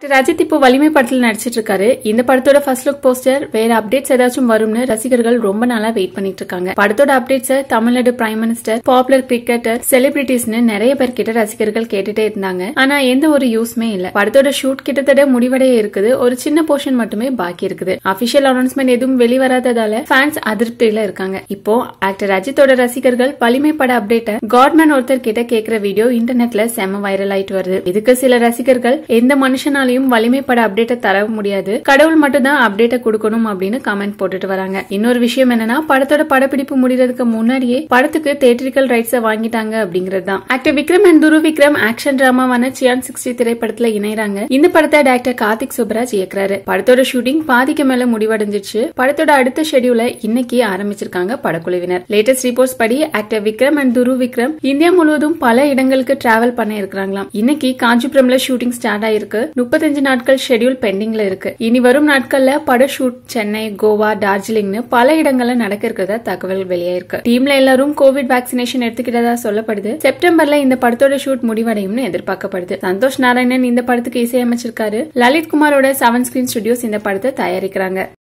ரஜித் இப்போ வலிமை படத்துல நடிச்சிட்டு இருக்காரு இந்த படத்தோட ஃபர்ஸ்ட் லுக் போஸ்டர் வேற அப்டேட்ஸ் ஏதாச்சும் வரும்னு ரசிகர்கள் ரொம்ப நாளா வெயிட் பண்ணிட்டு இருக்காங்க படத்தோட அப்டேட்ஸை Tamil Nadu prime minister popular cricketer செலிபிரிட்டிஸ்னு நிறைய பேர் கிட்ட ரசிகர்கள் கேட்டுட்டே இருந்தாங்க ஆனா எந்த ஒரு யூஸ்மே இல்ல படத்தோட ஷூட் கிட்டத்தட்ட முடிவடைய இருக்குது ஒரு சின்ன போர்ஷன் மட்டுமே பாக்கி இருக்குது அபிஷியல் அனௌன்ஸ்மெண்ட் எதுவும் வெளிவராததால ஃபேன்ஸ் அதிருப்தியில இருக்காங்க இப்போ ஆக்டர் அஜித்தோட ரசிகர்கள் வலிமை பட அப்டேட்டை காட்மேன் ஒருத்தர் கிட்ட கேக்குற வீடியோ இன்டர்நெட்ல செம வைரல் ஆயிட்டு வருது இதுக்கு சில ரசிகர்கள் எந்த மனுஷனாலையும் வலிமை பட அப்டேட்டை தர முடியாது கடவுள் மட்டும் தான் அப்டேட்டை கொடுக்கணும் அப்படின்னு கமெண்ட் போட்டுட்டு வராங்க இன்னொரு விஷயம் என்னன்னா படத்தோட படப்பிடிப்பு முடிறதுக்கு முன்னாடியே படத்துக்கு தேட்டரிக்கல் ரைட்ஸை வாங்கிட்டாங்க அப்படிங்கிறது தான் actor Vikram and Dhruv Vikram action டிராமாவான சியான் சிக்ஸ்டி திரைப்படத்துல இணைறாங்க இந்த படத்தை டாக்டர் கார்த்திக் சுப்ராஜ் இயக்குறாரு படத்தோட ஷூட்டிங் பாதிக்கு மேல முடிவடைஞ்சிருச்சு படத்தோட அடுத்த ஷெடியூல இன்னைக்கு ஆரம்பிச்சிருக்காங்க படக்குழுவினர் லேட்டஸ்ட் ரிப்போர்ட்ஸ் படி actor Vikram and Dhruv Vikram India முழுவதும் பல இடங்களுக்கு டிராவல் பண்ண இருக்கிறாங்களாம் இன்னைக்கு காஞ்சிபுரம்ல ஷூட்டிங் ஸ்டார்ட் ஆயிருக்கு முப்பத்தஞ்சு நாட்கள் ஷெட்யூல் பெண்டிங்ல இருக்கு இனி வரும் நாட்கள்ல பட ஷூட் சென்னை கோவா டார்ஜிலிங்னு பல இடங்கள்ல நடக்க இருக்கிறதா தகவல் வெளியாயிருக்கு டீம்ல எல்லாரும் கோவிட் வேக்சினேஷன் எடுத்துக்கிட்டதா சொல்லப்படுது செப்டம்பர்ல இந்த படத்தோட ஷூட் முடிவடையும்னு எதிர்பார்க்கப்படுது சந்தோஷ் நாராயணன் இந்த படத்துக்கு இசையமைச்சிருக்காரு லலித் குமாரோட செவன் ஸ்கிரீன் ஸ்டுடியோஸ் இந்த படத்தை தயாரிக்கிறாங்க